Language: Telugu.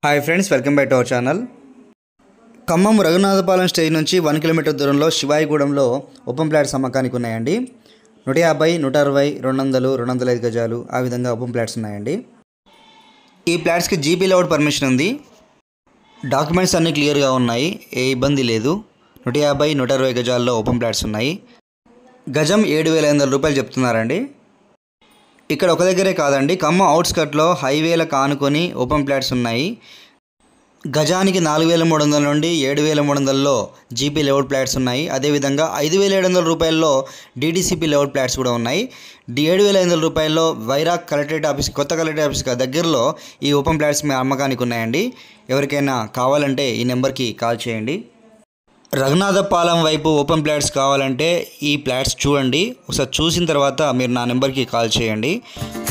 hi friends welcome back to our channel Khammam Raghunathapalem stage నుంచి వన్ కిలోమీటర్ దూరంలో శివాయిగూడెంలో ఓపెన్ ప్లాట్స్ అమ్మకానికి ఉన్నాయండి నూట యాభై నూట అరవై రెండు వందలు రెండు వందల ఐదు గజాలు ఆ విధంగా ఓపెన్ ప్లాట్స్ ఉన్నాయండి ఈ ప్లాట్స్కి జీపీ లౌడ్ పర్మిషన్ ఉంది డాక్యుమెంట్స్ అన్నీ క్లియర్గా ఉన్నాయి ఏ ఇబ్బంది లేదు నూట యాభై నూట అరవై గజాల్లో ఓపెన్ ప్లాట్స్ ఉన్నాయి గజం ఏడు వేల ఐదు వందల రూపాయలు చెప్తున్నారండి ఇక్కడ ఒక దగ్గరే కాదండి ఖమ్మం అవుట్స్కట్లో హైవేల కానుకొని ఓపెన్ ప్లాట్స్ ఉన్నాయి గజానికి నాలుగు వేల మూడు వందల నుండి ఏడు వేల మూడు వందలలో జీపీ లేఅవుట్ ప్లాట్స్ ఉన్నాయి అదేవిధంగా ఐదు వేల ఏడు వందల రూపాయల్లో డీటీసీపీ లేఅవుట్ ప్లాట్స్ కూడా ఉన్నాయి డి ఏడు వేల ఐదు వందల రూపాయల్లో వైరాగ్ కలెక్టరేట్ ఆఫీస్ కొత్త కలెక్టరేట్ ఆఫీస్ దగ్గరలో ఈ ఓపెన్ ప్లాట్స్ మీ అమ్మకానికి ఉన్నాయండి ఎవరికైనా కావాలంటే ఈ నెంబర్కి కాల్ చేయండి రఘునాథపాలెం వైపు ఓపెన్ ప్లాట్స్ కావాలంటే ఈ ప్లాట్స్ చూడండి ఒకసారి చూసిన తర్వాత మీరు నా నెంబర్కి కాల్ చేయండి